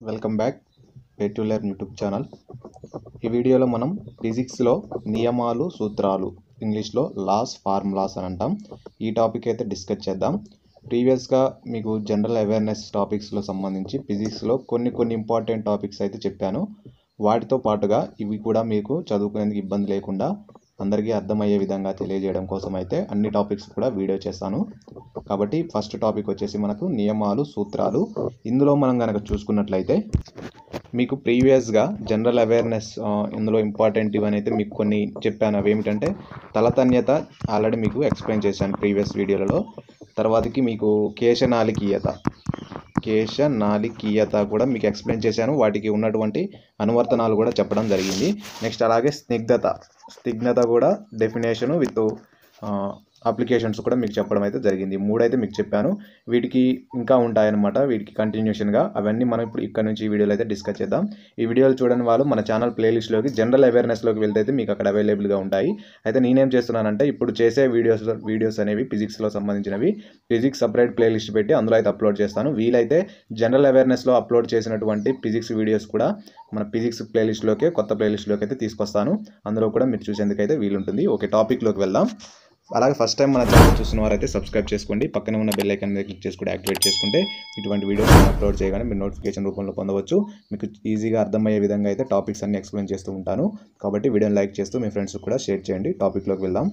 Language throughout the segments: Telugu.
Welcome back learn YouTube channel ఈ వీడియోలో మనం ఫిజిక్స్లో నియమాలు సూత్రాలు ఇంగ్లీష్లో లాస్ ఫార్ములాస్ అని అంటాం ఈ టాపిక్ అయితే డిస్కస్ చేద్దాం ప్రీవియస్గా మీకు జనరల్ అవేర్నెస్ టాపిక్స్లో సంబంధించి ఫిజిక్స్లో కొన్ని కొన్ని ఇంపార్టెంట్ టాపిక్స్ అయితే చెప్పాను వాటితో పాటుగా ఇవి కూడా మీకు చదువుకునేందుకు ఇబ్బంది లేకుండా అందరికీ అర్థమయ్యే విధంగా తెలియజేయడం కోసం అయితే అన్ని టాపిక్స్ కూడా వీడియో చేస్తాను కాబట్టి ఫస్ట్ టాపిక్ వచ్చేసి మనకు నియమాలు సూత్రాలు ఇందులో మనం కనుక చూసుకున్నట్లయితే మీకు ప్రీవియస్గా జనరల్ అవేర్నెస్ ఇందులో ఇంపార్టెంట్ ఇవన్నీ అయితే మీకు కొన్ని చెప్పాను అవి ఏమిటంటే తలతన్యత ఆల్రెడీ మీకు ఎక్స్ప్లెయిన్ చేశాను ప్రీవియస్ వీడియోలలో తర్వాతకి మీకు కేశనాలికీయత కేశనాలికీయత కూడా మీకు ఎక్స్ప్లెయిన్ చేశాను వాటికి ఉన్నటువంటి అనువర్తనాలు కూడా చెప్పడం జరిగింది నెక్స్ట్ అలాగే స్నిగ్ధత స్నిగ్ధత కూడా డెఫినేషను విత్ అప్లికేషన్స్ కూడా మీకు చెప్పడం అయితే జరిగింది మూడైతే మీకు చెప్పాను వీటికి ఇంకా ఉంటాయన్నమాట వీటికి కంటిన్యూషన్గా అవన్నీ మనం ఇప్పుడు ఇక్కడ నుంచి ఈ వీడియోలో అయితే డిస్కస్ చేద్దాం ఈ వీడియోలు చూడని వాళ్ళు మన ఛానల్ ప్లేలిస్ట్లోకి జనరల్ అవేర్నెస్లోకి వెళ్తే అయితే మీకు అక్కడ అవైలబుల్గా ఉంటాయి అయితే నేనేం చేస్తున్నానంటే ఇప్పుడు చేసే వీడియోస్ వీడియోస్ అనేవి ఫిజిక్స్లో సంబంధించినవి ఫిజిక్స్ సపరేట్ ప్లేలిస్ట్ పెట్టి అందులో అయితే అప్లోడ్ చేస్తాను వీలైతే జనరల్ అవేర్నెస్లో అప్లోడ్ చేసినటువంటి ఫిజిక్స్ వీడియోస్ కూడా మన ఫిజిక్స్ ప్లేలిస్ట్లోకే కొత్త ప్లేలిస్ట్లోకి అయితే తీసుకొస్తాను అందులో కూడా మీరు చూసేందుకైతే వీలుంటుంది ఓకే టాపిక్లోకి వెళ్దాం అలాగే ఫస్ట్ టైం మన ఛానల్ చూసిన వారైతే సబ్స్క్రైబ్ చేసుకోండి పక్కనే ఉన్న బెల్ ఐకాన్ మీద క్లిక్ చేసుకుంటే యాక్టివేట్ చేసుకుంటే ఇటువంటి వీడియోస్ అప్లోడ్ చేయగానే మీరు నోటిఫికేషన్ రూపంలో పొందవచ్చు మీకు ఈజీగా అర్థమయ్యే విధంగా అయితే టాపిక్స్ అన్ని ఎక్స్ప్లెయిన్ చేస్తూ ఉంటాను కాబట్టి వీడియోని లైక్ చేస్తూ మీ ఫ్రెండ్స్కి కూడా షేర్ చేయండి టాపిక్లోకి వెళ్దాం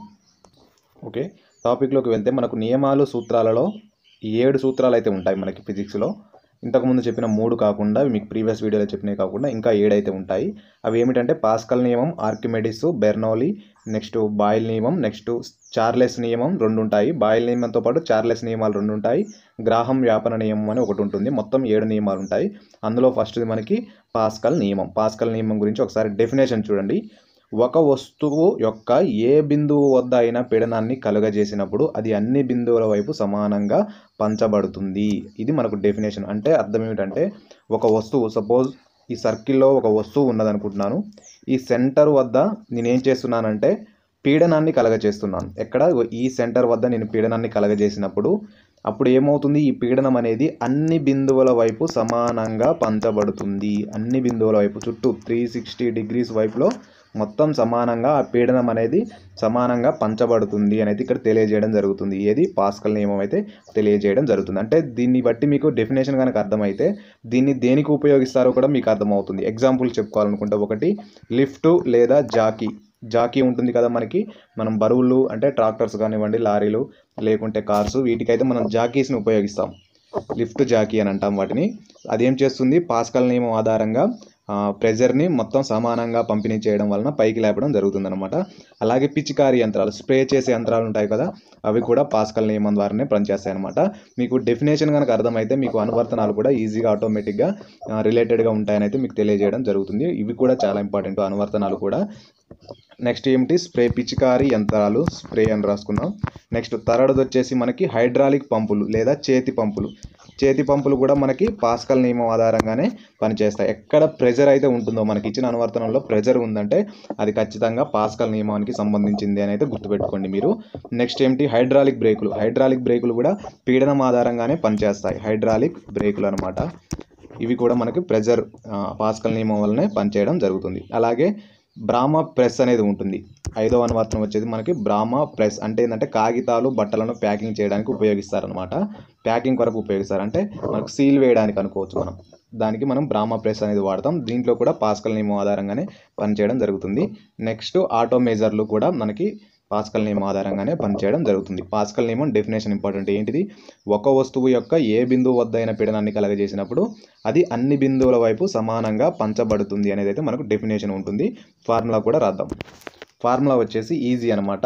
ఓకే టాపిక్లోకి వెళ్తే మనకు నియమాలు సూత్రాలలో ఏడు సూత్రాలు అయితే ఉంటాయి మనకి ఫిజిక్స్లో ఇంతకుముందు చెప్పిన మూడు కాకుండా మీకు ప్రీవియస్ వీడియోలో చెప్పినవి కాకుండా ఇంకా ఏడైతే ఉంటాయి అవి ఏమిటంటే పాస్కల్ నియమం ఆర్కిమెడిస్ బెర్నౌలీ నెక్స్ట్ బాయిల్ నియమం నెక్స్ట్ చార్లెస్ నియమం రెండు ఉంటాయి బాయిల్ నియమంతో పాటు చార్లెస్ నియమాలు రెండు ఉంటాయి గ్రాహం వ్యాపన నియమం అని ఒకటి ఉంటుంది మొత్తం ఏడు నియమాలు ఉంటాయి అందులో ఫస్ట్ది మనకి పాస్కల్ నియమం పాస్కల్ నియమం గురించి ఒకసారి డెఫినేషన్ చూడండి ఒక వస్తువు యొక్క ఏ బిందువు వద్ద అయినా పీడనాన్ని కలుగజేసినప్పుడు అది అన్ని బిందువుల వైపు సమానంగా పంచబడుతుంది ఇది మనకు డెఫినేషన్ అంటే అర్థం ఏమిటంటే ఒక వస్తువు సపోజ్ ఈ సర్కిల్లో ఒక వస్తువు ఉన్నదనుకుంటున్నాను ఈ సెంటర్ వద్ద నేనేం చేస్తున్నానంటే పీడనాన్ని కలగజేస్తున్నాను ఎక్కడ ఈ సెంటర్ వద్ద నేను పీడనాన్ని కలగజేసినప్పుడు అప్పుడు ఏమవుతుంది ఈ పీడనం అనేది అన్ని బిందువుల వైపు సమానంగా పంచబడుతుంది అన్ని బిందువుల వైపు చుట్టూ త్రీ సిక్స్టీ డిగ్రీస్ వైపులో మొత్తం సమానంగా ఆ పీడనం అనేది సమానంగా పంచబడుతుంది అనేది ఇక్కడ తెలియజేయడం జరుగుతుంది ఏది పాస్కల్ నియమం అయితే తెలియజేయడం జరుగుతుంది అంటే దీన్ని బట్టి మీకు డెఫినేషన్ కనుక అర్థమైతే దీన్ని దేనికి ఉపయోగిస్తారో కూడా మీకు అర్థమవుతుంది ఎగ్జాంపుల్ చెప్పుకోవాలనుకుంటే ఒకటి లిఫ్ట్ లేదా జాకీ జాకీ ఉంటుంది కదా మనకి మనం బరువులు అంటే ట్రాక్టర్స్ కానివ్వండి లారీలు లేకుంటే కార్స్ వీటికైతే మనం జాకీస్ని ఉపయోగిస్తాం లిఫ్ట్ జాకీ అని అంటాం వాటిని అదేం చేస్తుంది పాస్కల్ నియమం ఆధారంగా ప్రెజర్ని మొత్తం సమానంగా పంపిణీ చేయడం వలన పైకి లేపడం జరుగుతుందన్నమాట అలాగే పిచికారి యంత్రాలు స్ప్రే చేసే యంత్రాలు ఉంటాయి కదా అవి కూడా పాస్కల్ నియమం ద్వారానే పనిచేస్తాయి అనమాట మీకు డెఫినేషన్ కనుక అర్థమైతే మీకు అనువర్తనాలు కూడా ఈజీగా ఆటోమేటిక్గా రిలేటెడ్గా ఉంటాయని అయితే మీకు తెలియజేయడం జరుగుతుంది ఇవి కూడా చాలా ఇంపార్టెంట్ అనువర్తనాలు కూడా నెక్స్ట్ ఏమిటి స్ప్రే పిచికారి యంత్రాలు స్ప్రే అని రాసుకున్నాం నెక్స్ట్ థర్డ్ది వచ్చేసి మనకి హైడ్రాలిక్ పంపులు లేదా చేతి పంపులు చేతి పంపులు కూడా మనకి పాస్కల్ నియమం ఆధారంగానే పనిచేస్తాయి ఎక్కడ ప్రెజర్ అయితే ఉంటుందో మనకి ఇచ్చిన అనువర్తనంలో ప్రెజర్ ఉందంటే అది ఖచ్చితంగా పాస్కల్ నియమానికి సంబంధించింది అని అయితే గుర్తుపెట్టుకోండి మీరు నెక్స్ట్ ఏమిటి హైడ్రాలిక్ బ్రేకులు హైడ్రాలిక్ బ్రేకులు కూడా పీడనం ఆధారంగానే పనిచేస్తాయి హైడ్రాలిక్ బ్రేకులు అనమాట ఇవి కూడా మనకి ప్రెజర్ పాస్కల్ నియమం వల్లనే పనిచేయడం జరుగుతుంది అలాగే బ్రాహ్మ ప్రెస్ అనేది ఉంటుంది ఐదో అనువర్తనం వచ్చేది మనకి బ్రాహ్మ ప్రెస్ అంటే ఏంటంటే కాగితాలు బట్టలను ప్యాకింగ్ చేయడానికి ఉపయోగిస్తారనమాట ప్యాకింగ్ కొరకు ఉపయోగిస్తారు అంటే మనకు సీల్ వేయడానికి అనుకోవచ్చు మనం దానికి మనం బ్రాహ్మ ప్రెస్ అనేది వాడతాం దీంట్లో కూడా పాస్కల్ నియమం ఆధారంగానే పనిచేయడం జరుగుతుంది నెక్స్ట్ ఆటో మేజర్లు కూడా మనకి పాస్కల్ నియమం ఆధారంగానే పనిచేయడం జరుగుతుంది పాస్కల్ నియమం డెఫినేషన్ ఇంపార్టెంట్ ఏంటిది ఒక వస్తువు యొక్క ఏ బిందువు వద్ద అయిన పీడనాన్ని కలగజేసినప్పుడు అది అన్ని బిందువుల వైపు సమానంగా పంచబడుతుంది అనేది అయితే మనకు డెఫినేషన్ ఉంటుంది ఫార్ములా కూడా రాద్దాం ఫార్ములా వచ్చేసి ఈజీ అనమాట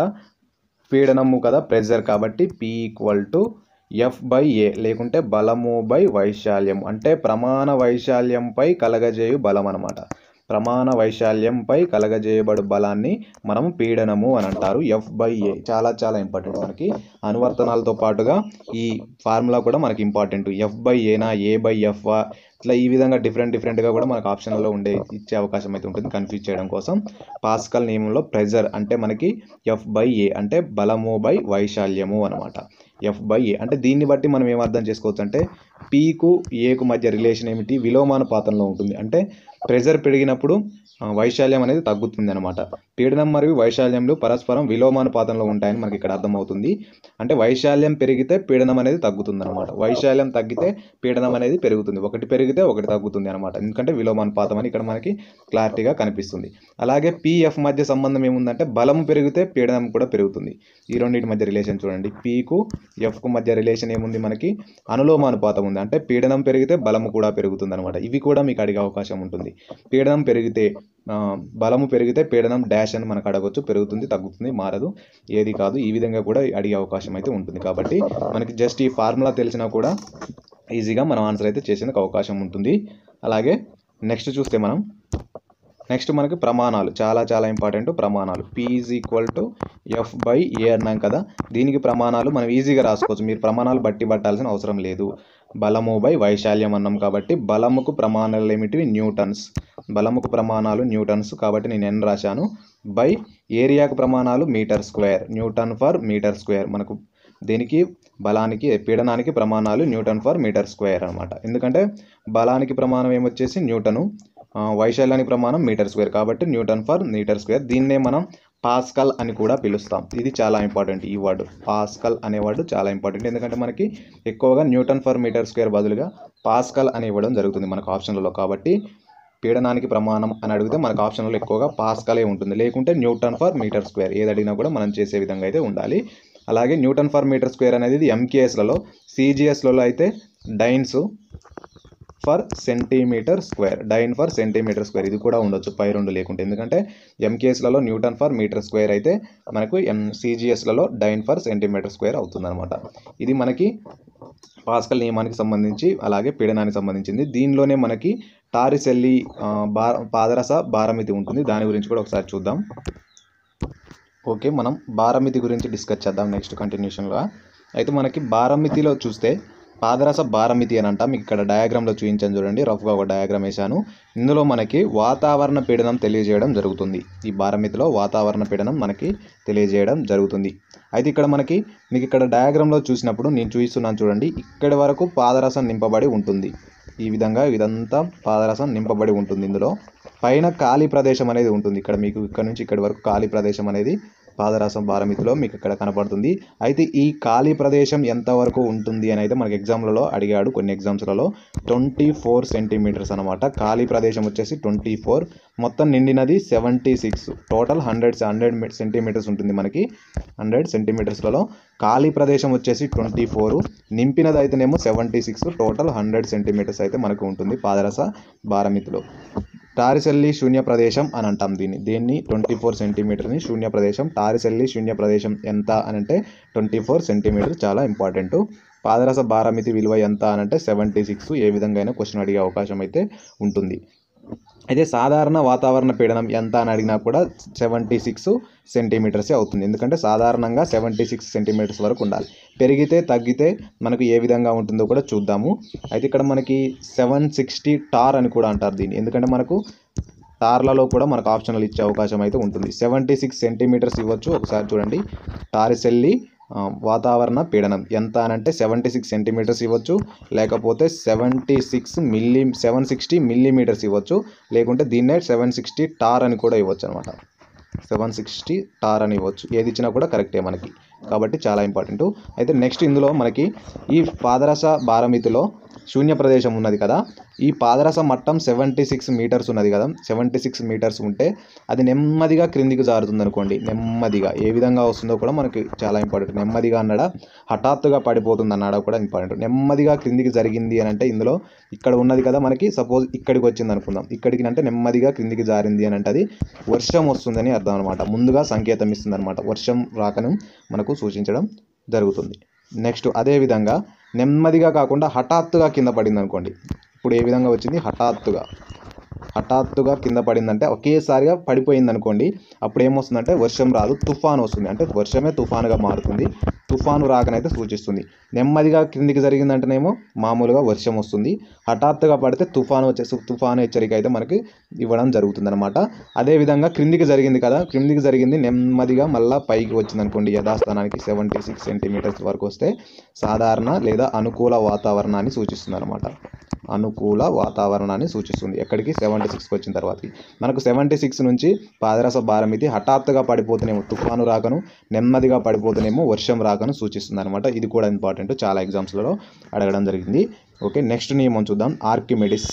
పీడనము కదా ప్రెజర్ కాబట్టి P equal to F by A లేకుంటే బలము బై వైశాల్యం అంటే ప్రమాణ వైశాల్యంపై కలగజేయు బలం అనమాట ప్రమాణ వైశాల్యంపై కలగజేయబడు బలాన్ని మనం పీడనము అని అంటారు ఎఫ్ బై ఏ చాలా చాలా ఇంపార్టెంట్ మనకి అనువర్తనాలతో పాటుగా ఈ ఫార్ములా కూడా మనకి ఇంపార్టెంట్ ఎఫ్ బై ఏనా ఏ బై ఎఫ్ ఇట్లా ఈ విధంగా డిఫరెంట్ డిఫరెంట్గా కూడా మనకు ఆప్షన్లలో ఉండే ఇచ్చే అవకాశం అయితే ఉంటుంది కన్ఫ్యూజ్ చేయడం కోసం పాస్కల్ నియమంలో ప్రెజర్ అంటే మనకి ఎఫ్ బై ఏ అంటే బలము బై వైశాల్యము అనమాట ఎఫ్ బై ఏ అంటే దీన్ని బట్టి మనం ఏం అర్థం చేసుకోవచ్చు అంటే పీకు ఏకు మధ్య రిలేషన్ ఏమిటి విలోమానుపాతంలో ఉంటుంది అంటే ప్రెజర్ పెరిగినప్పుడు ఆ, వైశాల్యం అనేది తగ్గుతుంది అనమాట పీడనం మరియు వైశాల్యంలు పరస్పరం విలోమానుపాతంలో ఉంటాయని మనకి ఇక్కడ అర్థమవుతుంది అంటే వైశాల్యం పెరిగితే పీడనం అనేది తగ్గుతుంది అనమాట వైశాల్యం తగ్గితే పీడనం అనేది పెరుగుతుంది ఒకటి పెరిగితే ఒకటి తగ్గుతుంది అనమాట ఎందుకంటే విలోమానుపాతం అని ఇక్కడ మనకి క్లారిటీగా కనిపిస్తుంది అలాగే పిఎఫ్ మధ్య సంబంధం ఏముందంటే బలం పెరిగితే పీడనం కూడా పెరుగుతుంది ఈ రెండింటి మధ్య రిలేషన్ చూడండి పీకు ఎఫ్కు మధ్య రిలేషన్ ఏముంది మనకి అనులోమానుపాతం ఉంది అంటే పీడనం పెరిగితే బలము కూడా పెరుగుతుంది అనమాట ఇవి కూడా మీకు అడిగే అవకాశం ఉంటుంది పీడనం పెరిగితే ఆ, బలము పెరిగితే పీడనం డాష్ అని మనకు అడగొచ్చు పెరుగుతుంది తగ్గుతుంది మారదు ఏది కాదు ఈ విధంగా కూడా అడిగే అవకాశం అయితే ఉంటుంది కాబట్టి మనకి జస్ట్ ఈ ఫార్ములా తెలిసినా కూడా ఈజీగా మనం ఆన్సర్ అయితే చేసేందుకు అవకాశం ఉంటుంది అలాగే నెక్స్ట్ చూస్తే మనం నెక్స్ట్ మనకి ప్రమాణాలు చాలా చాలా ఇంపార్టెంట్ ప్రమాణాలు P is equal to F by A అన్నాం కదా దీనికి ప్రమాణాలు మనం ఈజీగా రాసుకోవచ్చు మీరు ప్రమాణాలు బట్టి పట్టాల్సిన అవసరం లేదు బలము బై వైశాల్యం అన్నాం కాబట్టి బలముకు ప్రమాణాలు ఏమిటివి న్యూటన్స్ బలముకు ప్రమాణాలు న్యూటన్స్ కాబట్టి నేను ఎన్ రాశాను బై ఏరియాకు ప్రమాణాలు metre square newton per metre square మనకు దీనికి బలానికి పీడనానికి ప్రమాణాలు న్యూటన్ ఫర్ మీటర్ స్క్వేర్ అనమాట ఎందుకంటే బలానికి ప్రమాణం ఏమొచ్చేసి న్యూటను ఆ, వైశాల్యానికి ప్రమాణం మీటర్ స్క్వేర్ కాబట్టి న్యూటన్ ఫర్ మీటర్ స్క్వేర్ దీన్నే మనం పాస్కల్ అని కూడా పిలుస్తాం ఇది చాలా ఇంపార్టెంట్ ఈ వర్డ్ పాస్కల్ అనే వర్డ్ చాలా ఇంపార్టెంట్ ఎందుకంటే మనకి ఎక్కువగా న్యూటన్ ఫర్ మీటర్ స్క్వేర్ బదులుగా పాస్కల్ అని ఇవ్వడం జరుగుతుంది మనకు ఆప్షన్లలో కాబట్టి పీడనానికి ప్రమాణం అని అడిగితే మనకు ఆప్షన్లో ఎక్కువగా పాస్కలే ఉంటుంది లేకుంటే న్యూటన్ ఫర్ మీటర్ స్క్వేర్ ఏది అడిగినా కూడా మనం చేసే విధంగా అయితే ఉండాలి అలాగే న్యూటన్ ఫర్ మీటర్ స్క్వేర్ అనేది ఇది ఎంకేఎస్లలో సిజిఎస్లలో అయితే dynes per centimetre square dyne per centimetre square ఇది కూడా ఉండొచ్చు పై రెండు లేకుంటే ఎందుకంటే ఎంకేఎస్లలో న్యూటన్ ఫర్ మీటర్ స్క్వేర్ అయితే మనకు ఎం సిజిఎస్లలో డైన్ ఫర్ సెంటీమీటర్ స్క్వేర్ అవుతుందన్నమాట ఇది మనకి పాస్కల్ నియమానికి సంబంధించి అలాగే పీడనానికి సంబంధించింది దీనిలోనే మనకి టారిసెల్లి ఆ, బా పాదరస భారమితి ఉంటుంది దాని గురించి కూడా ఒకసారి చూద్దాం ఓకే మనం భారమితి గురించి డిస్కస్ చేద్దాం నెక్స్ట్ కంటిన్యూషన్గా అయితే మనకి భారమితిలో చూస్తే పాదరస భారమితి అని అంట మీకు ఇక్కడ డయాగ్రామ్లో చూపించాను చూడండి రఫ్గా ఒక డయాగ్రామ్ వేశాను ఇందులో మనకి వాతావరణ పీడనం తెలియజేయడం జరుగుతుంది ఈ భారమితిలో వాతావరణ పీడనం మనకి తెలియజేయడం జరుగుతుంది అయితే ఇక్కడ మనకి మీకు ఇక్కడ డయాగ్రామ్లో చూసినప్పుడు నేను చూపిస్తున్నాను చూడండి ఇక్కడి వరకు పాదరసం నింపబడి ఉంటుంది ఈ విధంగా ఇదంతా పాదరసం నింపబడి ఉంటుంది ఇందులో పైన ఖాళీ ప్రదేశం అనేది ఉంటుంది ఇక్కడ మీకు ఇక్కడ నుంచి ఇక్కడి వరకు ఖాళీ ప్రదేశం అనేది పాదరసం భారమితిలో మీకు ఇక్కడ కనపడుతుంది అయితే ఈ ఖాళీ ప్రదేశం ఎంతవరకు ఉంటుంది అని అయితే మనకి ఎగ్జామ్లలో అడిగాడు కొన్ని ఎగ్జామ్స్లలో ట్వంటీ ఫోర్ సెంటీమీటర్స్ అనమాట ఖాళీ ప్రదేశం వచ్చేసి ట్వంటీ ఫోర్ మొత్తం నిండినది seventy six total hundred hundred centimetres ఉంటుంది మనకి హండ్రెడ్ సెంటీమీటర్స్లలో ఖాళీ ప్రదేశం వచ్చేసి ట్వంటీ ఫోర్ నింపినది అయితేనేమో seventy six total hundred centimetres అయితే మనకు ఉంటుంది పాదరస భారమితిలో టారిసెల్లి శూన్య ప్రదేశం అని అంటాం దీన్ని దీన్ని ట్వంటీ ఫోర్ సెంటీమీటర్ని శూన్య ప్రదేశం టారిసెల్లి శూన్య ప్రదేశం ఎంత అని అంటే ట్వంటీ ఫోర్ సెంటీమీటర్ చాలా ఇంపార్టెంట్ పాదరస భారమితి విలువ ఎంత అని అంటే సెవెంటీ సిక్స్ ఏ విధంగా అయినా క్వశ్చన్ అడిగే అవకాశం అయితే ఉంటుంది అయితే సాధారణ వాతావరణ పీడనం ఎంత అని అడిగినా కూడా సెవెంటీ సిక్స్ సెంటీమీటర్సే అవుతుంది ఎందుకంటే సాధారణంగా సెవెంటీ సిక్స్ సెంటీమీటర్స్ వరకు ఉండాలి పెరిగితే తగ్గితే మనకు ఏ విధంగా ఉంటుందో కూడా చూద్దాము అయితే ఇక్కడ మనకి సెవెన్ సిక్స్టీ టార్ అని కూడా అంటారు దీన్ని ఎందుకంటే మనకు టార్లలో కూడా మనకు ఆప్షనల్ ఇచ్చే అవకాశం అయితే ఉంటుంది సెవెంటీ సిక్స్ సెంటీమీటర్స్ ఇవ్వచ్చు ఒకసారి చూడండి టారిసెల్లి ఆ, వాతావరణ పీడనం ఎంత అని అంటే సెవెంటీ సిక్స్ సెంటీమీటర్స్ ఇవ్వచ్చు లేకపోతే seventy six milli seven sixty millimetres ఇవ్వచ్చు లేకుంటే దీన్నే సెవెన్ సిక్స్టీ టార్ అని కూడా ఇవ్వచ్చు అనమాట సెవెన్ సిక్స్టీ టార్ అని ఇవ్వచ్చు ఏది ఇచ్చినా కూడా కరెక్టే మనకి కాబట్టి చాలా ఇంపార్టెంట్ అయితే నెక్స్ట్ ఇందులో మనకి ఈ పాదరస భారమితిలో శూన్య ప్రదేశం ఉన్నది కదా ఈ పాదరస మట్టం సెవెంటీ సిక్స్ మీటర్స్ ఉన్నది కదా సెవెంటీ సిక్స్ మీటర్స్ ఉంటే అది నెమ్మదిగా క్రిందికి జారుతుంది అనుకోండి నెమ్మదిగా ఏ విధంగా వస్తుందో కూడా మనకి చాలా ఇంపార్టెంట్ నెమ్మదిగా అన్నాడా హఠాత్తుగా పడిపోతుంది అన్నాడా కూడా ఇంపార్టెంట్ నెమ్మదిగా క్రిందికి జరిగింది అని అంటే ఇందులో ఇక్కడ ఉన్నది కదా మనకి సపోజ్ ఇక్కడికి వచ్చింది అనుకుందాం ఇక్కడికి అంటే నెమ్మదిగా క్రిందికి జారింది అని అంటే అది వర్షం వస్తుందని అర్థం అనమాట ముందుగా సంకేతం ఇస్తుంది అనమాట వర్షం రాకను మనకు సూచించడం జరుగుతుంది నెక్స్ట్ అదేవిధంగా నెమ్మదిగా కాకుండా హఠాత్తుగా కింద పడింది అనుకోండి ఇప్పుడు ఏ విధంగా వచ్చింది హఠాత్తుగా హఠాత్తుగా కింద పడిందంటే ఒకేసారిగా పడిపోయింది అనుకోండి అప్పుడు ఏమొస్తుందంటే వర్షం రాదు తుఫాన్ వస్తుంది అంటే వర్షమే తుఫానుగా మారుతుంది తుఫాను రాకనైతే సూచిస్తుంది నెమ్మదిగా క్రిందికి జరిగిందంటేనేమో మామూలుగా వర్షం వస్తుంది హఠాత్తుగా పడితే తుఫాను వచ్చే తుఫాను హెచ్చరిక అయితే మనకి ఇవ్వడం జరుగుతుంది అనమాట అదేవిధంగా క్రిందికి జరిగింది కదా క్రిందికి జరిగింది నెమ్మదిగా మళ్ళీ పైకి వచ్చింది అనుకోండి యథాస్థానానికి సెవెంటీ సిక్స్ సెంటీమీటర్స్ వరకు వస్తే సాధారణ లేదా అనుకూల వాతావరణాన్ని సూచిస్తుంది అనమాట అనుకూల వాతావరణాన్ని సూచిస్తుంది ఎక్కడికి సెవెంటీ సిక్స్కి వచ్చిన తర్వాతకి మనకు సెవెంటీ సిక్స్ నుంచి పాదరస భారమితి హఠాత్తుగా పడిపోతేనేమో తుఫాను రాకను నెమ్మదిగా పడిపోతేనేమో వర్షం రాకను సూచిస్తుంది అనమాట ఇది కూడా ఇంపార్టెంట్ చాలా ఎగ్జామ్స్లలో అడగడం జరిగింది ఓకే నెక్స్ట్ నియమం చూద్దాం ఆర్కిమెడిస్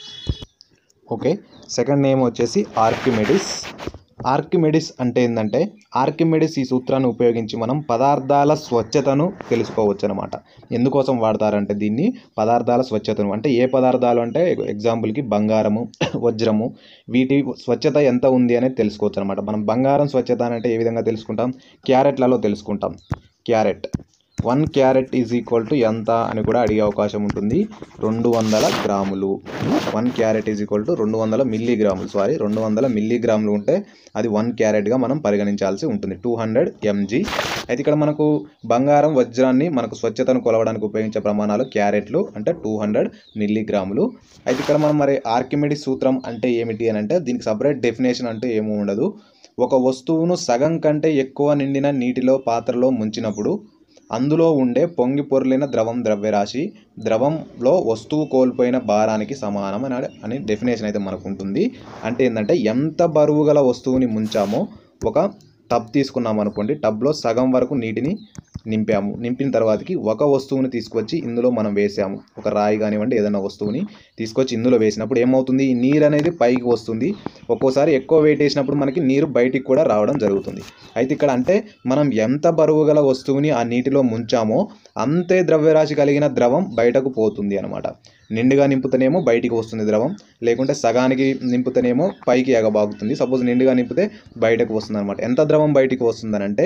ఓకే సెకండ్ నేమ్ వచ్చేసి ఆర్కిమెడిస్ ఆర్కిమెడిస్ అంటే ఏంటంటే ఆర్కిమెడిస్ ఈ సూత్రాన్ని ఉపయోగించి మనం పదార్థాల స్వచ్ఛతను తెలుసుకోవచ్చు అనమాట ఎందుకోసం వాడతారంటే దీన్ని పదార్థాల స్వచ్ఛతను అంటే ఏ పదార్థాలు అంటే ఎగ్జాంపుల్కి బంగారము వజ్రము వీటి స్వచ్ఛత ఎంత ఉంది అనేది తెలుసుకోవచ్చు అనమాట మనం బంగారం స్వచ్ఛత అని అంటే ఏ విధంగా తెలుసుకుంటాం క్యారెట్లలో తెలుసుకుంటాం carat one carat is equal to ఎంత అని కూడా అడిగే అవకాశం ఉంటుంది రెండు వందల గ్రాములు one carat is equal to రెండు వందల మిల్లీగ్రాములు సారీ రెండు వందల మిల్లీగ్రాములు ఉంటే అది వన్ క్యారెట్గా మనం పరిగణించాల్సి ఉంటుంది టూ హండ్రెడ్ ఎంజీ అయితే ఇక్కడ మనకు బంగారం వజ్రాన్ని మనకు స్వచ్ఛతను కొలవడానికి ఉపయోగించే ప్రమాణాలు క్యారెట్లు అంటే టూ హండ్రెడ్ మిల్లీగ్రాములు అయితే ఇక్కడ మనం మరి ఆర్కిమెడిస్ సూత్రం అంటే ఏమిటి అని అంటే దీనికి సపరేట్ డెఫినేషన్ అంటే ఏమీ ఉండదు ఒక వస్తువును సగం కంటే ఎక్కువ నిండిన నీటిలో పాత్రలో ముంచినప్పుడు అందులో ఉండే పొంగి పొర్లిన ద్రవం ద్రవ్యరాశి ద్రవంలో వస్తువు కోల్పోయిన భారానికి సమానం అని అని డెఫినేషన్ అయితే మనకు ఉంటుంది అంటే ఏంటంటే ఎంత బరువు గల వస్తువుని ముంచామో ఒక టబ్ తీసుకున్నాం అనుకోండి టబ్లో సగం వరకు నీటిని నింపాము నింపిన తర్వాతకి ఒక వస్తువుని తీసుకొచ్చి ఇందులో మనం వేసాము ఒక రాయి కానివ్వండి ఏదైనా వస్తువుని తీసుకొచ్చి ఇందులో వేసినప్పుడు ఏమవుతుంది ఈ నీరు అనేది పైకి వస్తుంది ఒక్కోసారి ఎక్కువ వెయిట్ వేసినప్పుడు మనకి నీరు బయటికి కూడా రావడం జరుగుతుంది అయితే ఇక్కడ అంటే మనం ఎంత బరువు గల వస్తువుని ఆ నీటిలో ముంచామో అంతే ద్రవ్యరాశి కలిగిన ద్రవం బయటకు పోతుంది అనమాట నిండుగా నింపుతేనేమో బయటికి వస్తుంది ద్రవం లేకుంటే సగానికి నింపుతేనేమో పైకి ఎగబాగుతుంది సపోజ్ నిండుగా నింపితే బయటకు వస్తుంది అనమాట ఎంత ద్రవం బయటికి వస్తుందనంటే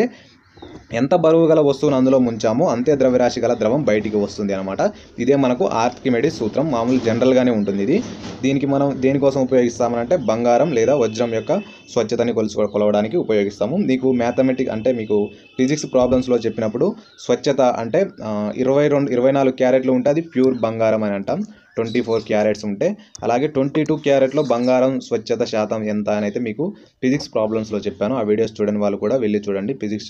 ఎంత బరువు గల వస్తువును అందులో ముంచామో అంతే ద్రవ్యరాశి గల ద్రవం బయటికి వస్తుంది అనమాట ఇదే మనకు ఆర్కిమెడిస్ సూత్రం మామూలు జనరల్గానే ఉంటుంది ఇది దీనికి మనం దేనికోసం ఉపయోగిస్తామనంటే బంగారం లేదా వజ్రం యొక్క స్వచ్ఛతని కొలుసు కొలవడానికి ఉపయోగిస్తాము మీకు మ్యాథమెటిక్ అంటే మీకు ఫిజిక్స్ ప్రాబ్లమ్స్లో చెప్పినప్పుడు స్వచ్ఛత అంటే ఆ, ఇరవై రెండు ఇరవై నాలుగు క్యారెట్లు ఉంటే అది ప్యూర్ బంగారం అని అంటాం ట్వంటీ ఫోర్ క్యారెట్స్ ఉంటే అలాగే ట్వంటీ టూ క్యారెట్లో బంగారం స్వచ్ఛత శాతం ఎంత అని అయితే మీకు ఫిజిక్స్ ప్రాబ్లమ్స్లో చెప్పాను ఆ వీడియోస్ చూడని వాళ్ళు కూడా వెళ్ళి చూడండి ఫిజిక్స్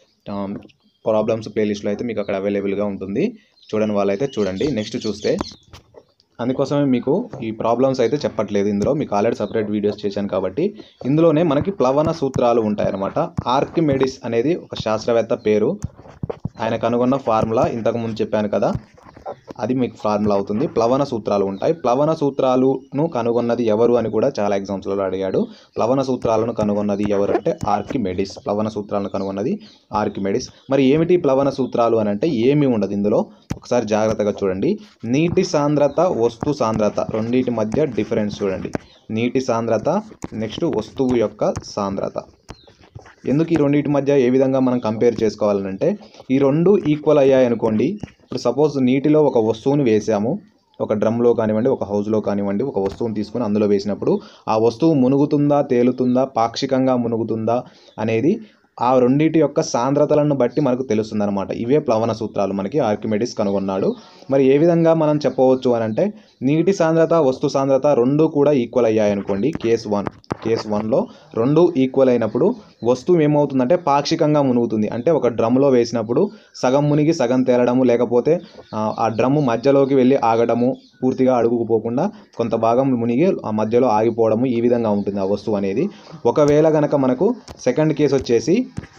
ప్రాబ్లమ్స్ ప్లేలిస్ట్లో అయితే మీకు అక్కడ అవైలబుల్గా ఉంటుంది చూడని వాళ్ళైతే చూడండి నెక్స్ట్ చూస్తే అందుకోసమే మీకు ఈ ప్రాబ్లమ్స్ అయితే చెప్పట్లేదు ఇందులో మీకు ఆల్రెడీ సపరేట్ వీడియోస్ చేశాను కాబట్టి ఇందులోనే మనకి ప్లవన సూత్రాలు ఉంటాయన్నమాట ఆర్కిమెడిస్ అనేది ఒక శాస్త్రవేత్త పేరు ఆయన కనుగొన్న ఫార్ములా ఇంతకుముందు చెప్పాను కదా అది మీకు ఫార్ములా అవుతుంది ప్లవన సూత్రాలు ఉంటాయి ప్లవన సూత్రాలను కనుగొన్నది ఎవరు అని కూడా చాలా ఎగ్జామ్స్లలో అడిగాడు ప్లవన సూత్రాలను కనుగొన్నది ఎవరు అంటే ఆర్కిమెడిస్ ప్లవన సూత్రాలను కనుగొన్నది ఆర్కిమెడిస్ మరి ఏమిటి ప్లవన సూత్రాలు అని అంటే ఏమీ ఉండదు ఇందులో ఒకసారి జాగ్రత్తగా చూడండి నీటి సాంద్రత వస్తు సాంద్రత రెండింటి మధ్య డిఫరెన్స్ చూడండి నీటి సాంద్రత నెక్స్ట్ వస్తువు యొక్క సాంద్రత ఎందుకు ఈ రెండింటి మధ్య ఏ విధంగా మనం కంపేర్ చేసుకోవాలనంటే ఈ రెండు ఈక్వల్ అయ్యాయి అనుకోండి ఇప్పుడు సపోజ్ నీటిలో ఒక వస్తువుని వేసాము ఒక డ్రమ్లో కానివ్వండి ఒక హౌస్లో కానివ్వండి ఒక వస్తువుని తీసుకొని అందులో వేసినప్పుడు ఆ వస్తువు మునుగుతుందా తేలుతుందా పాక్షికంగా మునుగుతుందా అనేది ఆ రెండింటి యొక్క సాంద్రతలను బట్టి మనకు తెలుస్తుంది అనమాట ఇవే ప్లవన సూత్రాలు మనకి ఆర్కిమెడిస్ కనుగొన్నాడు మరి ఏ విధంగా మనం చెప్పవచ్చు అని అంటే నీటి సాంద్రత వస్తు సాంద్రత రెండు కూడా ఈక్వల్ అయ్యాయి అనుకోండి కేస్ వన్ కేస్ వన్లో రెండు ఈక్వల్ అయినప్పుడు వస్తువు ఏమవుతుందంటే పాక్షికంగా మునుగుతుంది అంటే ఒక డ్రమ్లో వేసినప్పుడు సగం మునిగి సగం తేలడము లేకపోతే ఆ, ఆ డ్రమ్ము మధ్యలోకి వెళ్ళి ఆగడము పూర్తిగా అడుగుకుపోకుండా కొంత భాగం మునిగి ఆ మధ్యలో ఆగిపోవడము ఈ విధంగా ఉంటుంది ఆ వస్తువు అనేది ఒకవేళ కనుక మనకు సెకండ్ కేసు వచ్చేసి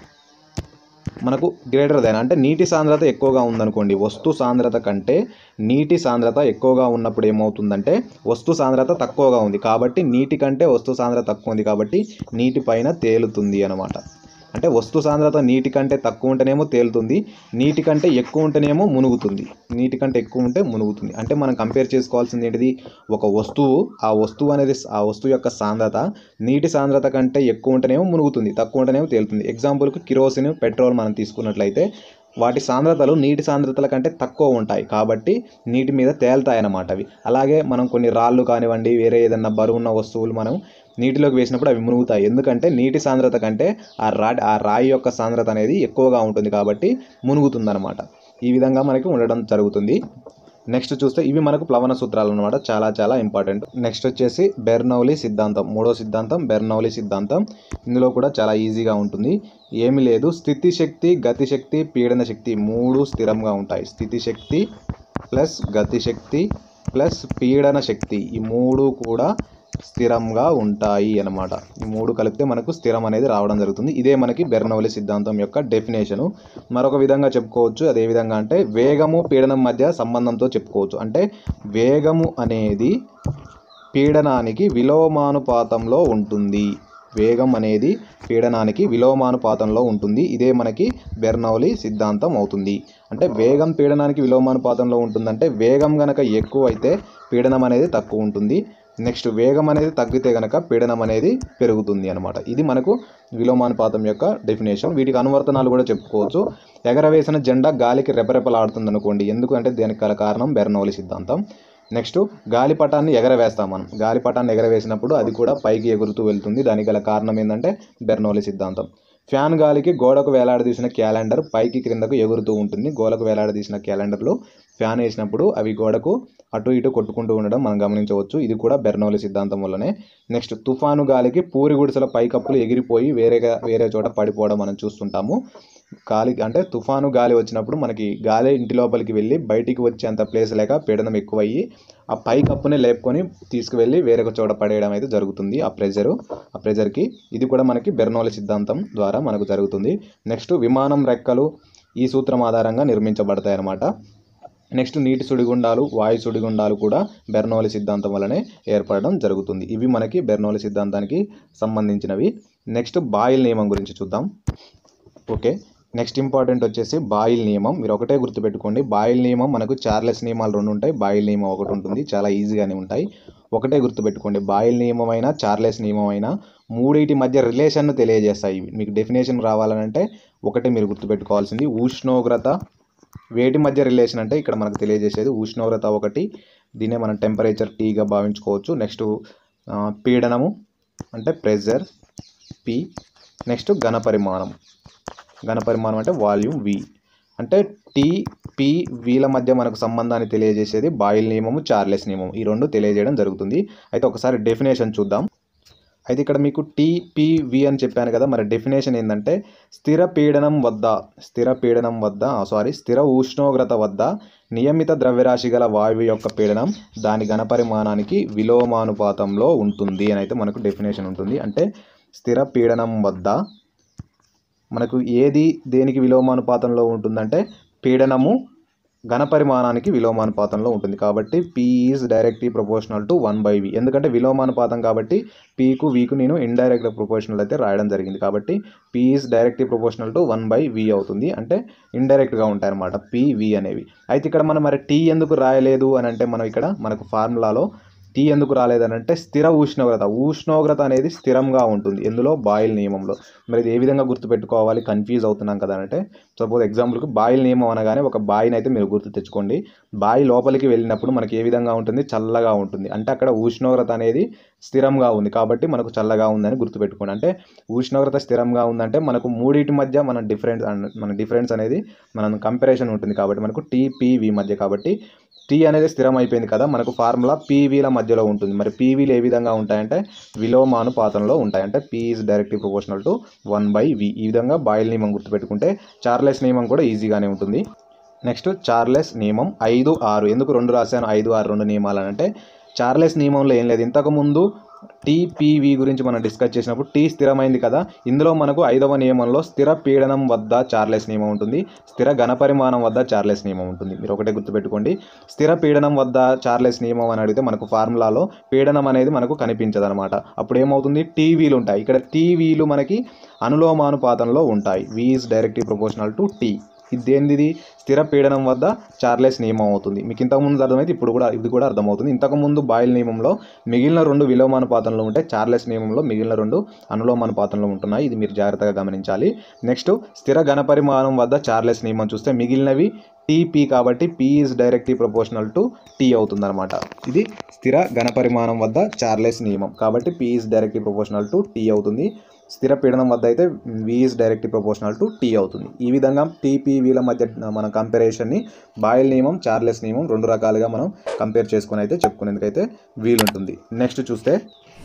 మనకు గ్రేటర్ దెన్ అంటే నీటి సాంద్రత ఎక్కువగా ఉందనుకోండి వస్తు సాంద్రత కంటే నీటి సాంద్రత ఎక్కువగా ఉన్నప్పుడు ఏమవుతుందంటే వస్తు సాంద్రత తక్కువగా ఉంది కాబట్టి నీటి కంటే వస్తు సాంద్రత తక్కువ ఉంది కాబట్టి నీటి పైన తేలుతుంది అనమాట అంటే వస్తు సాంద్రత నీటి కంటే తక్కువ ఉంటేనేమో తేలుతుంది నీటి కంటే ఎక్కువ ఉంటేనేమో మునుగుతుంది నీటి కంటే ఎక్కువ ఉంటే మునుగుతుంది అంటే మనం కంపేర్ చేసుకోవాల్సింది ఏంటిది ఒక వస్తువు ఆ వస్తువు అనేది ఆ వస్తువు యొక్క సాంద్రత నీటి సాంద్రత కంటే ఎక్కువ ఉంటేనేమో మునుగుతుంది తక్కువ ఉంటేనేమో తేలుతుంది ఎగ్జాంపుల్కి కిరోసిన్ పెట్రోల్ మనం తీసుకున్నట్లయితే వాటి సాంద్రతలు నీటి సాంద్రతల కంటే తక్కువ ఉంటాయి కాబట్టి నీటి మీద తేలుతాయి అన్నమాట అవి అలాగే మనం కొన్ని రాళ్ళు కానివ్వండి వేరే ఏదన్నా బరువున్న వస్తువులు మనం నీటిలోకి వేసినప్పుడు అవి మునుగుతాయి ఎందుకంటే నీటి సాంద్రత కంటే ఆ రా ఆ రాయి యొక్క సాంద్రత అనేది ఎక్కువగా ఉంటుంది కాబట్టి మునుగుతుందన్నమాట ఈ విధంగా మనకి ఉండడం జరుగుతుంది నెక్స్ట్ చూస్తే ఇవి మనకు ప్లవన సూత్రాలు అనమాట చాలా చాలా ఇంపార్టెంట్ నెక్స్ట్ వచ్చేసి బెర్నౌలీ సిద్ధాంతం మూడో సిద్ధాంతం బెర్నౌలీ సిద్ధాంతం ఇందులో కూడా చాలా ఈజీగా ఉంటుంది ఏమీ లేదు స్థితి శక్తి గతి శక్తి పీడన శక్తి మూడు స్థిరంగా ఉంటాయి స్థితి శక్తి ప్లస్ గతి శక్తి ప్లస్ పీడన శక్తి ఈ మూడు కూడా స్థిరంగా ఉంటాయి అన్నమాట ఈ మూడు కలిపితే మనకు స్థిరం అనేది రావడం జరుగుతుంది ఇదే మనకి బెర్నౌలి సిద్ధాంతం యొక్క డెఫినేషను మరొక విధంగా చెప్పుకోవచ్చు అదే విధంగా అంటే వేగము పీడనం మధ్య సంబంధంతో చెప్పుకోవచ్చు అంటే వేగము అనేది పీడనానికి విలోమానుపాతంలో ఉంటుంది వేగం అనేది పీడనానికి విలోమానుపాతంలో ఉంటుంది ఇదే మనకి బెర్నౌలి సిద్ధాంతం అవుతుంది అంటే వేగం పీడనానికి విలోమానుపాతంలో ఉంటుందంటే వేగం గనక ఎక్కువ అయితే పీడనం అనేది తక్కువ ఉంటుంది నెక్స్ట్ వేగం అనేది తగ్గితే గనక పీడనం అనేది పెరుగుతుంది అనమాట ఇది మనకు విలోమానుపాతం యొక్క డెఫినేషన్ వీటికి అనువర్తనాలు కూడా చెప్పుకోవచ్చు ఎగరవేసిన జెండా గాలికి రెపరెపలాడుతుంది అనుకోండి ఎందుకంటే దానికి గల కారణం బెర్నౌలి సిద్ధాంతం నెక్స్ట్ గాలిపటాన్ని ఎగరవేస్తాం మనం గాలిపటాన్ని ఎగరవేసినప్పుడు అది కూడా పైకి ఎగురుతూ వెళ్తుంది దానికి గల కారణం ఏంటంటే బెర్నౌలి సిద్ధాంతం ఫ్యాన్ గాలికి గోడకు వేలాడదీసిన క్యాలెండర్ పైకి క్రిందకు ఎగురుతూ ఉంటుంది గోడకు వేలాడదీసిన క్యాలెండర్లో ఫ్యాన్ వేసినప్పుడు అవి గోడకు అటు ఇటు కొట్టుకుంటూ ఉండడం మనం గమనించవచ్చు ఇది కూడా బెర్నౌలి సిద్ధాంతం వల్లనే నెక్స్ట్ తుఫాను గాలికి పూరి గుడిసెల పైకప్పులు ఎగిరిపోయి వేరేగా వేరే చోట పడిపోవడం మనం చూస్తుంటాము గాలి అంటే తుఫాను గాలి వచ్చినప్పుడు మనకి గాలి ఇంటి లోపలికి వెళ్ళి బయటికి వచ్చేంత ప్లేస్ లేక పీడనం ఎక్కువయ్యి ఆ పై కప్పుని లేపుకొని తీసుకువెళ్ళి వేరొక చోట పడేయడం అయితే జరుగుతుంది ఆ ప్రెజరు ఆ ప్రెజర్కి ఇది కూడా మనకి బెర్నౌలి సిద్ధాంతం ద్వారా మనకు జరుగుతుంది నెక్స్ట్ విమానం రెక్కలు ఈ సూత్రం ఆధారంగా నిర్మించబడతాయి అన్నమాట నెక్స్ట్ నీటి సుడిగుండాలు వాయు సుడిగుండాలు కూడా బెర్నౌలి సిద్ధాంతం వల్లనే ఏర్పడడం జరుగుతుంది ఇవి మనకి బెర్నౌలి సిద్ధాంతానికి సంబంధించినవి నెక్స్ట్ బాయిల్ నియమం గురించి చూద్దాం ఓకే నెక్స్ట్ ఇంపార్టెంట్ వచ్చేసి బాయిల్ నియమం మీరు ఒకటే గుర్తుపెట్టుకోండి బాయిల్ నియమం మనకు చార్లెస్ నియమాలు రెండు ఉంటాయి బాయిల్ నియమం ఒకటి ఉంటుంది చాలా ఈజీగానే ఉంటాయి ఒకటే గుర్తుపెట్టుకోండి బాయిల్ నియమం అయినా చార్లెస్ నియమం అయినా మూడింటి మధ్య రిలేషన్ను తెలియజేస్తాయి ఇవి. మీకు డెఫినేషన్ రావాలనంటే ఒకటే మీరు గుర్తుపెట్టుకోవాల్సింది ఉష్ణోగ్రత వేటి మధ్య రిలేషన్ అంటే ఇక్కడ మనకు తెలియజేసేది ఉష్ణోగ్రత ఒకటి దీన్నే మనం టెంపరేచర్ టీగా భావించుకోవచ్చు నెక్స్ట్ ఆ, పీడనము అంటే ప్రెజర్ పి నెక్స్ట్ ఘనపరిమాణం ఘనపరిమాణం అంటే వాల్యూమ్ వి అంటే టీ పి వీల మధ్య మనకు సంబంధాన్ని తెలియజేసేది బాయిల్ నియమము చార్లెస్ నియమం ఈ రెండు తెలియజేయడం జరుగుతుంది అయితే ఒకసారి డెఫినేషన్ చూద్దాం అయితే ఇక్కడ మీకు టీపీవి అని చెప్పాను కదా మరి డెఫినేషన్ ఏంటంటే స్థిర పీడనం వద్ద స్థిర పీడనం వద్ద సారీ స్థిర ఉష్ణోగ్రత వద్ద నియమిత ద్రవ్యరాశి గల వాయువు యొక్క పీడనం దాని ఘనపరిమాణానికి విలోమానుపాతంలో ఉంటుంది అని అయితే మనకు డెఫినేషన్ ఉంటుంది అంటే స్థిర పీడనం వద్ద మనకు ఏది దేనికి విలోమానుపాతంలో ఉంటుందంటే పీడనము ఘనపరిమాణానికి విలోమానుపాతంలో ఉంటుంది కాబట్టి P is directly proportional to one by V ఎందుకంటే విలోమానుపాతం కాబట్టి పీకు వీకు నేను ఇండైరెక్ట్ ప్రపోర్షనల్ అయితే రాయడం జరిగింది కాబట్టి P is directly proportional to one by V అవుతుంది అంటే ఇండైరెక్ట్గా ఉంటాయి అనమాట పి వి అనేవి అయితే ఇక్కడ మనం మరి టీ ఎందుకు రాయలేదు అని అంటే మనం ఇక్కడ మనకు ఫార్ములాలో టీ ఎందుకు రాలేదనంటే స్థిర ఉష్ణోగ్రత ఉష్ణోగ్రత అనేది స్థిరంగా ఉంటుంది ఎందులో బాయిల్ నియమంలో మరి ఇది ఏ విధంగా గుర్తుపెట్టుకోవాలి కన్ఫ్యూజ్ అవుతున్నాం కదా అంటే సపోజ్ ఎగ్జాంపుల్కి బాయిల్ నియమం అనగానే ఒక బాయిని అయితే మీరు గుర్తు తెచ్చుకోండి బాయి లోపలికి వెళ్ళినప్పుడు మనకి ఏ విధంగా ఉంటుంది చల్లగా ఉంటుంది అంటే అక్కడ ఉష్ణోగ్రత అనేది స్థిరంగా ఉంది కాబట్టి మనకు చల్లగా ఉందని గుర్తుపెట్టుకోండి అంటే ఉష్ణోగ్రత స్థిరంగా ఉందంటే మనకు మూడింటి మధ్య మన డిఫరెన్స్ మన డిఫరెన్స్ అనేది మనం కంపారిజన్ ఉంటుంది కాబట్టి మనకు టీపీవి మధ్య కాబట్టి టీ అనేది స్థిరం అయిపోయింది కదా మనకు ఫార్ములా పీవీల మధ్యలో ఉంటుంది మరి పీవీలు ఏ విధంగా ఉంటాయంటే విలోమానుపాతంలో ఉంటాయి అంటే P is directly proportional to one by V ఈ విధంగా బాయిల్ నియమం గుర్తుపెట్టుకుంటే చార్లెస్ నియమం కూడా ఈజీగానే ఉంటుంది నెక్స్ట్ చార్లెస్ నియమం ఐదు ఆరు ఎందుకు రెండు రాశాను ఐదు ఆరు రెండు నియమాలు అని అంటే చార్లెస్ నియమంలో ఏం లేదు ఇంతకుముందు టీపీవి గురించి మనం డిస్కస్ చేసినప్పుడు టీ స్థిరమైంది కదా ఇందులో మనకు ఐదవ నియమంలో స్థిర పీడనం వద్ద చార్లెస్ నియమం ఉంటుంది స్థిర ఘనపరిమాణం వద్ద చార్లెస్ నియమం ఉంటుంది మీరు ఒకటే గుర్తుపెట్టుకోండి స్థిర పీడనం వద్ద చార్లెస్ నియమం అని అడిగితే మనకు ఫార్ములాలో పీడనం అనేది మనకు కనిపించదు అనమాట అప్పుడు ఏమవుతుంది టీవీలు ఉంటాయి ఇక్కడ టీవీలు మనకి అనులోమానుపాతంలో ఉంటాయి V is directly proportional to T ఇది దేనిది స్థిర పీడనం వద్ద చార్లెస్ నియమం అవుతుంది మీకు ఇంతకుముందు అర్థమైతే ఇప్పుడు కూడా ఇది కూడా అర్థమవుతుంది ఇంతకుముందు బాయిల్ నియమంలో మిగిలిన రెండు విలోమానుపాతంలో ఉంటే చార్లెస్ నియమంలో మిగిలిన రెండు అనులోమానుపాతంలో ఉంటున్నాయి ఇది మీరు జాగ్రత్తగా గమనించాలి నెక్స్ట్ స్థిర ఘనపరిమాణం వద్ద చార్లెస్ నియమం చూస్తే మిగిలినవి టీపీ కాబట్టి P is directly proportional to T అవుతుందన్నమాట ఇది స్థిర ఘనపరిమాణం వద్ద చార్లెస్ నియమం కాబట్టి P is directly proportional to T అవుతుంది స్థిర పీడనం వద్ద అయితే V is directly proportional to T అవుతుంది ఈ విధంగా టీపీవీల మధ్య మన కంపారిజన్ని బాయిల్ నియమం చార్లెస్ నియమం రెండు రకాలుగా మనం కంపేర్ చేసుకుని అయితే చెప్పుకునేందుకైతే వీలుంటుంది నెక్స్ట్ చూస్తే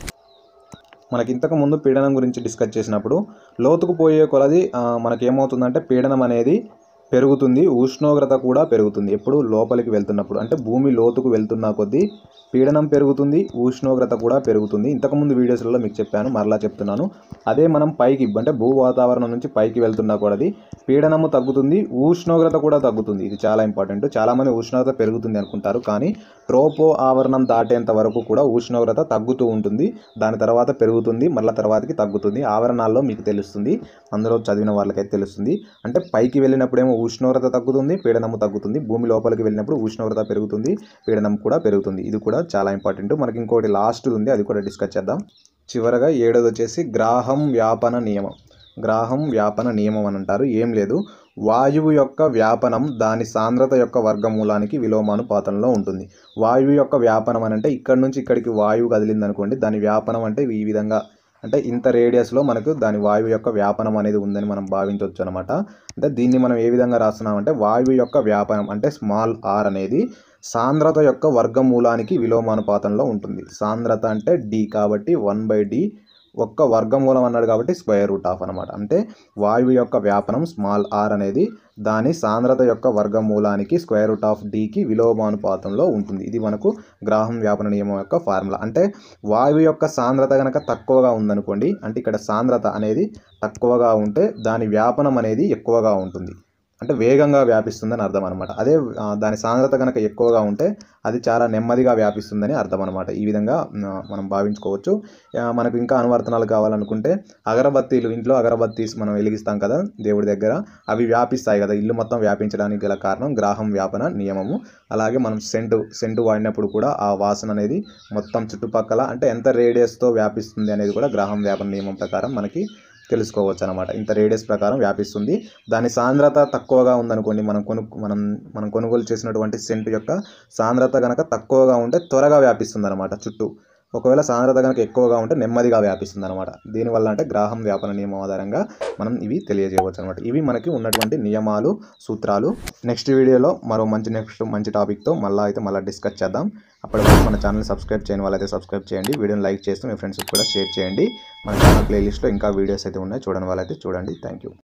మనకి ఇంతకు ముందు పీడనం గురించి డిస్కస్ చేసినప్పుడు లోతుకు పోయే కొలది ఆ, మనకి ఏమవుతుందంటే పీడనం అనేది పెరుగుతుంది ఉష్ణోగ్రత కూడా పెరుగుతుంది ఎప్పుడు లోపలికి వెళ్తున్నప్పుడు అంటే భూమి లోతుకు వెళ్తున్న కొద్దీ పీడనం పెరుగుతుంది ఉష్ణోగ్రత కూడా పెరుగుతుంది ఇంతకుముందు వీడియోస్లలో మీకు చెప్పాను మరలా చెప్తున్నాను అదే మనం పైకి అంటే భూ వాతావరణం నుంచి పైకి వెళ్తున్నా కొలది పీడనము తగ్గుతుంది ఉష్ణోగ్రత కూడా తగ్గుతుంది ఇది చాలా ఇంపార్టెంట్ చాలామంది ఉష్ణోగ్రత పెరుగుతుంది అనుకుంటారు కానీ ట్రోపో ఆవరణం దాటేంత వరకు కూడా ఉష్ణోగ్రత తగ్గుతూ ఉంటుంది దాని తర్వాత పెరుగుతుంది మళ్ళీ తర్వాతకి తగ్గుతుంది ఆవరణాల్లో మీకు తెలుస్తుంది అందులో చదివిన వాళ్ళకైతే తెలుస్తుంది అంటే పైకి వెళ్ళినప్పుడేమో ఉష్ణోగ్రత తగ్గుతుంది పీడనము తగ్గుతుంది భూమి లోపలికి వెళ్ళినప్పుడు ఉష్ణోగ్రత పెరుగుతుంది పీడనం కూడా పెరుగుతుంది ఇది కూడా చాలా ఇంపార్టెంట్ మనకి ఇంకోటి లాస్ట్ ఉంది అది కూడా డిస్కస్ చేద్దాం చివరగా ఏడోది వచ్చేసి గ్రాహం వ్యాపన నియమం గ్రాహం వ్యాపన నియమం అని అంటారు ఏం లేదు వాయువు యొక్క వ్యాపనం దాని సాంద్రత యొక్క వర్గమూలానికి విలోమానుపాతంలో ఉంటుంది వాయువు యొక్క వ్యాపనం అని అంటే ఇక్కడ నుంచి ఇక్కడికి వాయువు కదిలింది అనుకోండి దాని వ్యాపనం అంటే ఈ విధంగా అంటే ఇంత రేడియస్లో మనకు దాని వాయువు యొక్క వ్యాపనం అనేది ఉందని మనం భావించవచ్చు అనమాట అంటే దీన్ని మనం ఏ విధంగా రాస్తున్నామంటే వాయువు యొక్క వ్యాపనం అంటే స్మాల్ ఆర్ అనేది సాంద్రత యొక్క వర్గమూలానికి విలోమానుపాతంలో ఉంటుంది సాంద్రత అంటే డి కాబట్టి వన్ బై డి ఒక్క వర్గమూలం అన్నాడు కాబట్టి స్క్వేర్ రూట్ ఆఫ్ అనమాట అంటే వాయువు యొక్క వ్యాపనం స్మాల్ ఆర్ అనేది దాని సాంద్రత యొక్క వర్గమూలానికి స్క్వేర్ రూట్ ఆఫ్ డికి విలోమానుపాతంలో ఉంటుంది ఇది మనకు గ్రాహం వ్యాపన నియమం యొక్క ఫార్ములా అంటే వాయువు యొక్క సాంద్రత కనుక తక్కువగా ఉందనుకోండి అంటే ఇక్కడ సాంద్రత అనేది తక్కువగా ఉంటే దాని వ్యాపనం అనేది ఎక్కువగా ఉంటుంది అంటే వేగంగా వ్యాపిస్తుందని అర్థం అనమాట అదే ఆ, దాని సాంద్రత కనుక ఎక్కువగా ఉంటే అది చాలా నెమ్మదిగా వ్యాపిస్తుందని అర్థం అనమాట ఈ విధంగా ఆ, మనం భావించుకోవచ్చు ఆ, మనకు ఇంకా అనువర్తనాలు కావాలనుకుంటే అగరబత్తీలు ఇంట్లో అగరబత్తీస్ మనం వెలిగిస్తాం కదా దేవుడి దగ్గర అవి వ్యాపిస్తాయి కదా ఇల్లు మొత్తం వ్యాపించడానికి గల కారణం గ్రాహం వ్యాపన నియమము అలాగే మనం సెంటు సెంటు వాడినప్పుడు కూడా ఆ వాసన అనేది మొత్తం చుట్టుపక్కల అంటే ఎంత రేడియస్తో వ్యాపిస్తుంది అనేది కూడా గ్రాహం వ్యాపన నియమం ప్రకారం మనకి తెలుసుకోవచ్చు అనమాట ఇంత రేడియస్ ప్రకారం వ్యాపిస్తుంది దాని సాంద్రత తక్కువగా ఉందనుకోండి మనం కొను మనం మనం కొనుగోలు చేసినటువంటి సెంట్ యొక్క సాంద్రత కనుక తక్కువగా ఉంటే త్వరగా వ్యాపిస్తుంది అనమాట చుట్టూ ఒకవేళ సాంద్రత కనుక ఎక్కువగా ఉంటే నెమ్మదిగా వ్యాపిస్తుంది అనమాట దీనివల్ల అంటే గ్రాహం వ్యాపన నియమం ఆధారంగా మనం ఇవి తెలియజేయవచ్చు అనమాట ఇవి మనకి ఉన్నటువంటి నియమాలు సూత్రాలు నెక్స్ట్ వీడియోలో మరో మంచి నెక్స్ట్ మంచి టాపిక్తో మళ్ళీ అయితే మళ్ళీ డిస్కస్ చేద్దాం అప్పటి వరకు మన ఛానల్ సబ్స్క్రైబ్ చేయని వాళ్ళైతే సబ్స్క్రైబ్ చేయండి వీడియోని లైక్ చేస్తూ మీ ఫ్రెండ్స్కి కూడా షేర్ చేయండి మన ఛానల్ ప్లేలిస్ట్లో ఇంకా వీడియోస్ అయితే ఉన్నాయి చూడని వాళ్ళైతే చూడండి థ్యాంక్ యూ